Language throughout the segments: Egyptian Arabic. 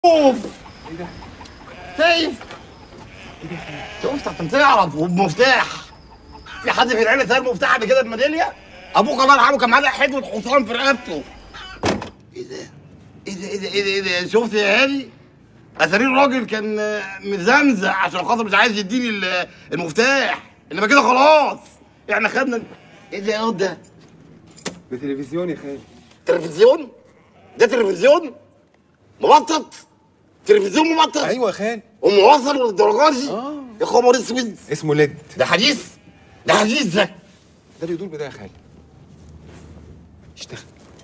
شوف شايف شوف عشان تعرف وبمفتاح في حد في العيله سال مفتاح قبل كده بميداليه ابوك الله يرحمه كان معاه حدوه حصان في رقبته ايه ده ايه ده ايه ده ايه ده ايه ده شفت يا هادي اتاري الراجل كان آه، مزمزق عشان خاطر مش عايز يديني ال- المفتاح انما كده خلاص احنا خدنا ايه ده يا واد ده ده تلفزيون يا خالد تلفزيون ده تلفزيون مبطط تلفزيون مبطط ايوه يا خالد وموصل للدرجات دي يا خبر اسود اسمه ليد ده حديث ده حديث ده ده اللي يدور بده يا خالد اشتغل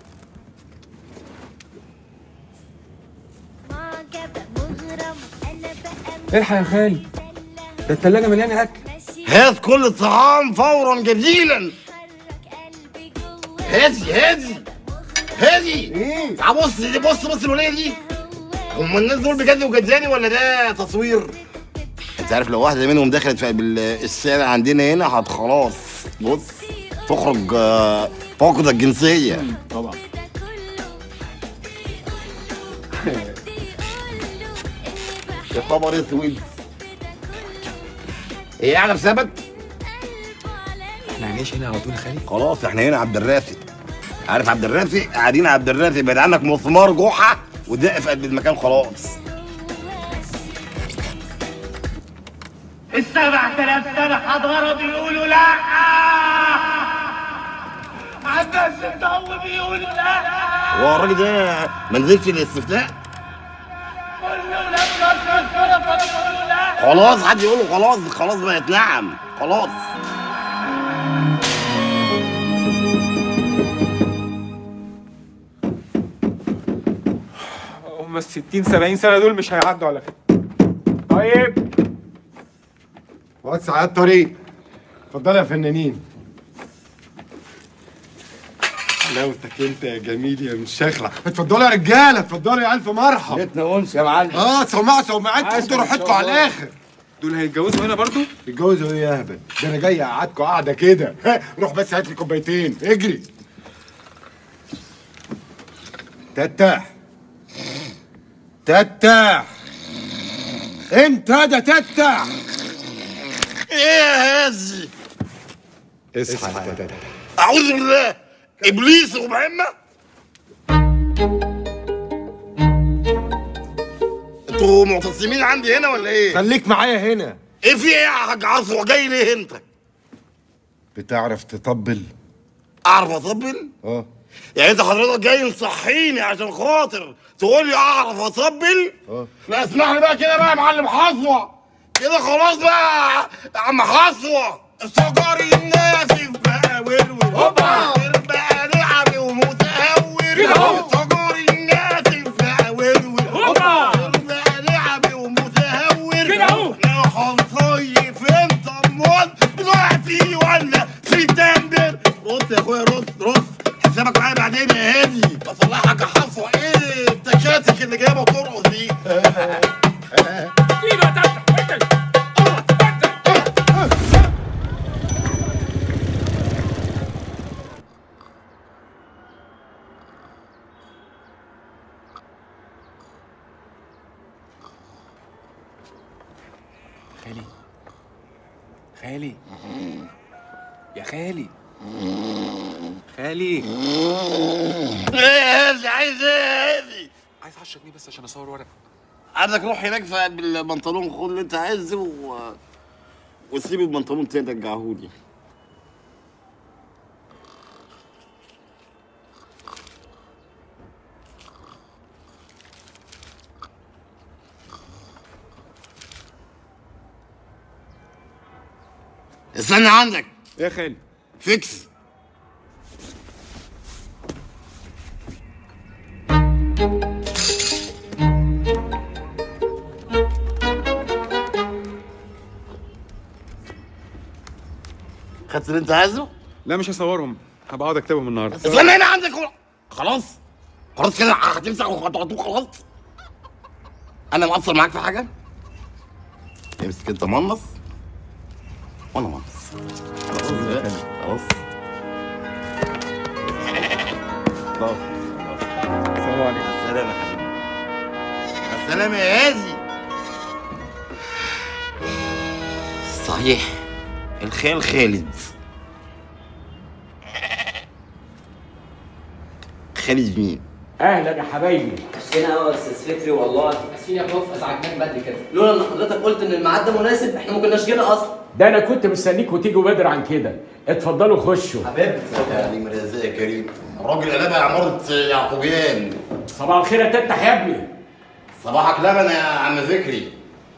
معجب مغرم انا بقى الحق يا خالد ده التلاجة مليانة أكل هات كل الطعام فورا جزيلا محرك قلبي جوه هادي هادي هادي ايه تعال بص دي بص بص الوليه دي هم الناس دول بجد وجداني ولا ده تصوير انت عارف لو واحده منهم دخلت في قلب الشارع عندنا هنا هت خلاص بص تخرج آه، فاقدة الجنسية طبعا يا خبر اسود ايه قاعدة في سبت؟ احنا هنعيش هنا على طول يا خالد خلاص احنا هنا عبد الرافق عارف عبد الرافق قاعدين عبد الرافق بعد عنك مسمار جحا ودق في قلب المكان خلاص السبع تلاف سنة حضارة بيقولوا لا عباس الضو بيقولوا لا هو الراجل ده ما نزلش الاستفتاء كله لما الصرف بيقولوا لا خلاص حد يقول له خلاص خلاص بقت نعم خلاص هم ال 60 70 سنة دول مش هيعدوا على كده طيب وسع الطريق اتفضلوا يا فنانين حلاوتك انت يا جميل يا مش شخلع اتفضلوا يا رجاله اتفضلوا يا الف مرحبا بيتنا انس يا معلم اه سمعوا سمعتكم خدوا راحتكم على الاخر دول هيتجوزوا هنا برضو اتجوزوا ايه يا هبل ده انا جاي اقعدكم قاعده كده ها، روح بس هات لي كوبايتين اجري تتح تتح انت ده تتح ايه يا هازي اصحى يا تتح اعوذ بالله ابليس ومهمه انتوا معتصمين عندي هنا ولا ايه؟ خليك معايا هنا ايه في ايه يا حاج عصر جاي ليه انت؟ بتعرف تطبل اعرف اطبل؟ اه يعني انت حضرتك جاي تصحيني عشان خاطر تقول لي اعرف اطبل؟ اه لا اسمح لي بقى كده بقى يا معلم حصوه كده خلاص بقى يا عم حصوه السجار الناسف بقى ورور هوبا. بقى لعبي ومتهور كده اهو. السجار الناسف بقى ورور هوبا. بقى لعبي ومتهور كده اهو. لو هنصيف انت امال دلوقتي ولا سبتمبر رص يا اخويا رص رص حسابك معايا بعدين يا هادي بصلحك يا حصوه ايه التكاتك اللي جايبه ترقص دي ايده تحت خالي خالي يا خالي خالي ايه يا هادي عايز ايه يا هادي عايز 10 جنيه بس عشان اصور ورق عندك روح هناك في قلب البنطلون خد اللي انت عايزه و... وسيب البنطلون تاني رجعهولي استنى عندك يا خالي فيكس خدت اللي انت عايزه؟ لا مش هصورهم هبقى اقعد اكتبهم النهارده استنى هنا عندك هو. خلاص خلاص كده هتمسح وهتقعدوا خلاص انا مقصر معاك في حاجه امسك انت منص وانا منص خلاص بقى. خلاص خلاص السلام عليكم سلام يا حبيبي سلام يا هادي صحيح الخال خالد خالد مين؟ اهلا يا حبايبي عشان قوي يا استاذ فكري والله اسفين يا بروف ازعجناك بدري كده لولا ان حضرتك قلت ان الميعاد ده مناسب احنا ما كناش جينا اصلا ده انا كنت مستنيك وتيجوا بدري عن كده اتفضلوا خشوا حبيبي يعني مرزق يا كريم الراجل قلبها عمارة يعقوبيان صباح الخير يا تفتح يا ابني صباحك لبن يا عم فكري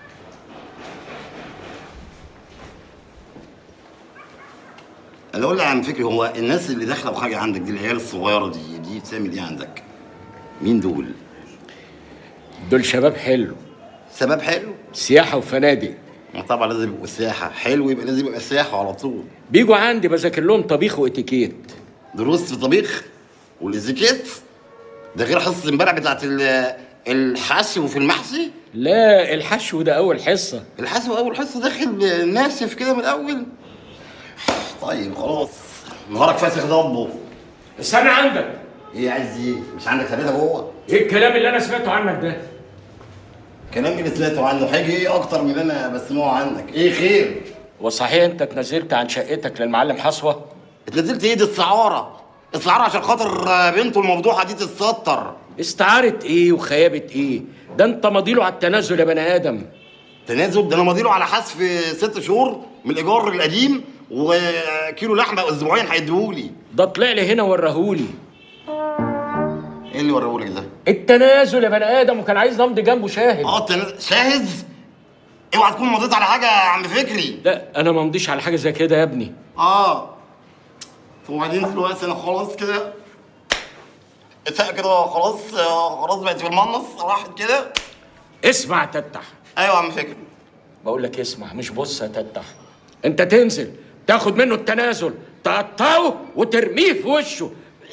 انا اقول لك يا عم فكري هو الناس اللي داخله وخارجه عندك دي العيال الصغيره دي دي بتعمل ايه عندك؟ مين دول؟ دول شباب حلو سبب حلو؟ سياحه وفنادق ما طبعا لازم يبقوا سياحه حلو يبقى لازم يبقى سياحه على طول بيجوا عندي بذاكر لهم طبيخ واتيكيت دروس في طبيخ والازيكيت ده غير حصه امبارح بتاعت ال- الحشو في المحشي لا الحشو ده اول حصه الحشو اول حصه داخل ناشف كده من الاول طيب خلاص نهارك فاسخ ضبه استنى عندك ايه عايز ايه مش عندك ثلاثه جوه ايه الكلام اللي انا سمعته عنك ده كلام اللي سمعته عنه حاجه ايه اكتر من اللي انا بسمعه عنك ايه خير وصحيح انت اتنزلت عن شقتك للمعلم حصوه اتنزلت ايه دي السعاره السعاره عشان خاطر بنته المفضوحه دي تتستر استعارة ايه وخيابة ايه ده انت ماضيله على التنازل يا بني ادم تنازل ده انا ماضيله على حذف ست شهور من الايجار القديم وكيلو لحمه اسبوعين هيديهولي ده طلع لي هنا ورahولي ايه اللي وريهولك ده؟ التنازل يا بني ادم وكان عايز نمضي جنبه شاهد اه التنازل شاهد اوعى تكون مضيت على حاجه يا عم فكري لا انا ما مضيش على حاجه زي كده يا ابني اه وبعدين دلوقتي انا خلاص كده الشقه كده خلاص آه، خلاص بقت في المنص راحت كده اسمع يا تتح ايوه يا عم فكري بقول لك اسمع مش بص يا تتح انت تنزل تاخد منه التنازل تقطعه وترميه في وشه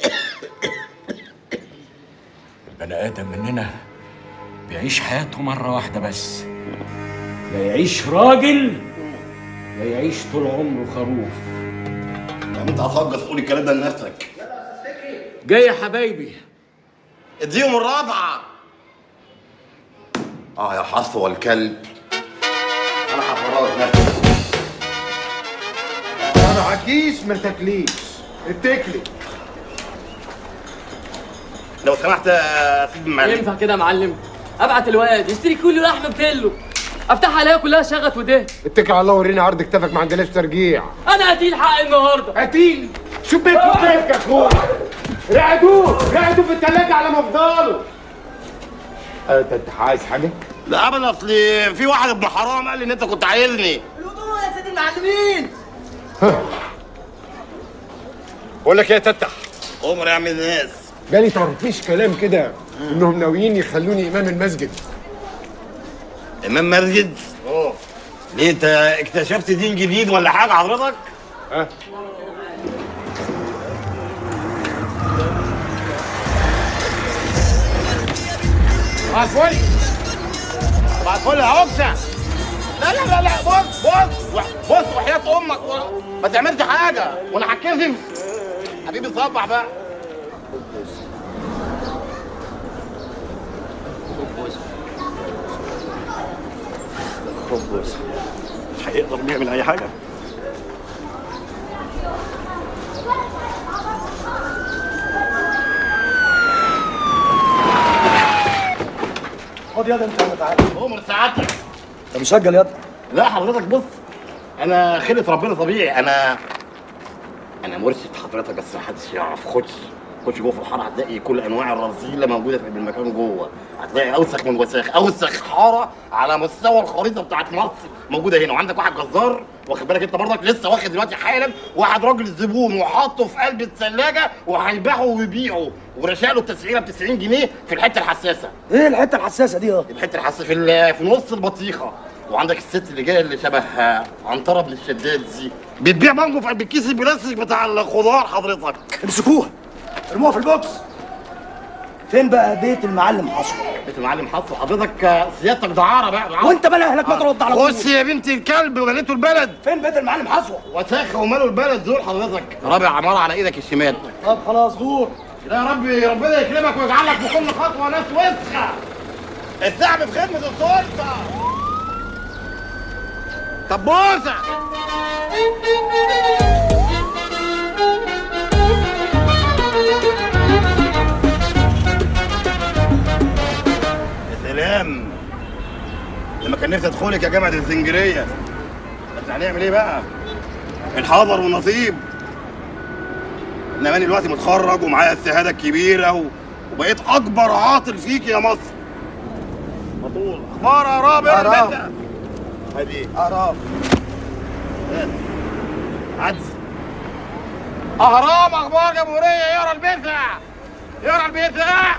البني ادم مننا بيعيش حياته مره واحده بس لا يعيش راجل لا يعيش طول عمره خروف يا عم انت هتهجص تقول الكلام ده لنفسك جاي يا حبايبي اديهم الرابعه اه يا حصوه الكلب انا هفرغك نفسي ما معكيش ما تاكليش اتكلي لو سمحت يا سيدي المعلم ينفع كده يا معلم ابعت الواد يشتري كيلو لحمه بتلو افتحها الاقيها كلها شغط ودهن اتكل على الله ورينا عرض كتافك ما عندناش ترجيع انا هتيل حق النهارده قتيل شو بيك بيك يا اخويا رعدوه رعدوه في التلاجة على مفضله انت انت عايز حاجه؟ لا ابدا اصل في واحد ابن حرام قال لي ان انت كنت عايزني الهدوء يا سيدي المعلمين بقول لك ايه يا تتح عمر يا عم الناس جالي طرطيش كلام كده انهم ناويين يخلوني امام المسجد امام مسجد اه ليه انت اكتشفت دين جديد ولا حاجه حضرتك؟ ها بعد فل بعد فل يا عكسة لا لا لا لا بص بص بص وحياة امك ما تعملش حاجة وانا هتكسف حبيبي صبح بقى مش هيقدر يعمل اي حاجة خد ياض انت انا تعالى عمر سعادتك انت مسجل ياض لا حضرتك بص انا خلقة ربنا طبيعي انا انا مرشد حضرتك بس محدش يعرف خش خش جوه في الحاره هتلاقي كل انواع الرذيله موجوده في المكان جوه هتلاقي اوسخ من وساخ اوسخ حاره على مستوى الخريطه بتاعت مصر موجوده هنا وعندك واحد جزار واخد بالك انت برضك لسه واخد دلوقتي حالا واحد راجل زبون وحاطه في قلب الثلاجه وهيبيعه ويبيعه ورشاله التسعيره ب 90 جنيه في الحته الحساسه ايه الحته الحساسه دي ياض الحته الحساسه في ال- في نص البطيخه وعندك الست اللي جايه اللي شبه آه، عنتره بن الشداد دي بتبيع مانجو في قلب الكيس البلاستيك بتاع الخضار حضرتك امسكوها ارموها في البوكس فين بقى بيت المعلم حصر بيت المعلم حصل حضرتك آه، سيادتك دعاره بقى دعارة. وانت بقى اهلك ما ترد على طول خش يا بنت الكلب وبنيته البلد فين بيت المعلم حصوه وساخه وماله البلد دول حضرتك رابع عماره على ايدك الشمال طب خلاص غور لا يا ربي ربنا يكرمك ويجعلك في كل خطوه ناس وسخه الشعب في خدمه السلطه طب بوسه يا سلام لما كان نفسي ادخلك يا جامعه الزنجريه بس هنعمل ايه بقى؟ الحضر والنصيب انما انا دلوقتي متخرج ومعايا الشهاده الكبيره و... وبقيت اكبر عاطل فيك يا مصر مطول اخبار يا رابع أرام. البتة. هدي أرام عدس اهرام اخبار جمهوريه يقرا البتع يقرا البتع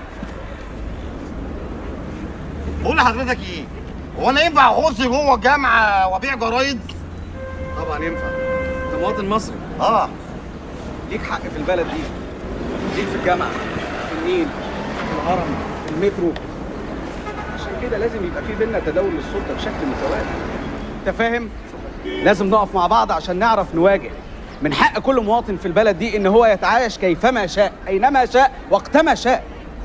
بقول لحضرتك ايه هو انا ينفع اخش جوه الجامعه وابيع جرايد طبعا ينفع انت مواطن مصري اه ليك حق في البلد دي ليك في الجامعه في النيل في الهرم في المترو عشان كده لازم يبقى في بينا تداول للسلطه بشكل متوازي انت فاهم لازم نقف مع بعض عشان نعرف نواجه من حق كل مواطن في البلد دي ان هو يتعايش كيفما شاء اينما شاء وقتما شاء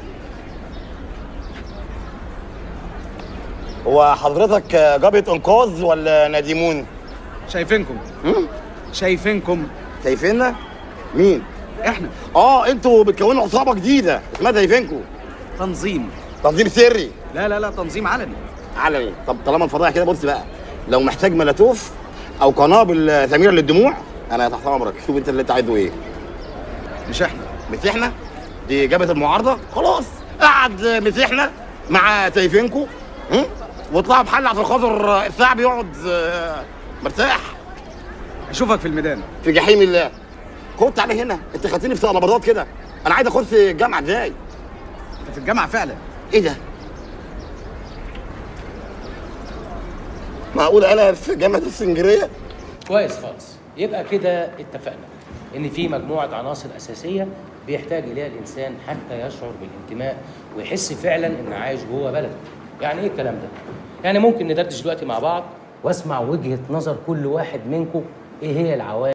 هو حضرتك جابة انقاذ ولا نادمون شايفينكم شايفينكم شايفيننا مين احنا اه انتوا بتكونوا عصابه جديده اسمها شايفينكم تنظيم تنظيم سري لا لا لا تنظيم علني علني طب طالما الفضايح كده بص بقى لو محتاج ملاتوف او قنابل ثميره للدموع انا تحت امرك شوف انت اللي انت عايزه ايه مش احنا مسيحنا دي جابت المعارضه خلاص قعد مسيحنا مع سيفينكو هم؟ واطلعوا بحل عشان خاطر الشعب يقعد آه، مرتاح اشوفك في الميدان في جحيم الله خد تعالى هنا انت خدتني في سقلباطات كده انا عايز اخش الجامعه ازاي انت في الجامعه فعلا ايه ده معقول انا في جامعه السنجريه كويس خالص يبقى كده اتفقنا ان في مجموعه عناصر اساسيه بيحتاج اليها الانسان حتى يشعر بالانتماء ويحس فعلا ان عايش جوه بلده يعني ايه الكلام ده يعني ممكن ندردش دلوقتي مع بعض واسمع وجهه نظر كل واحد منكم ايه هي العوامل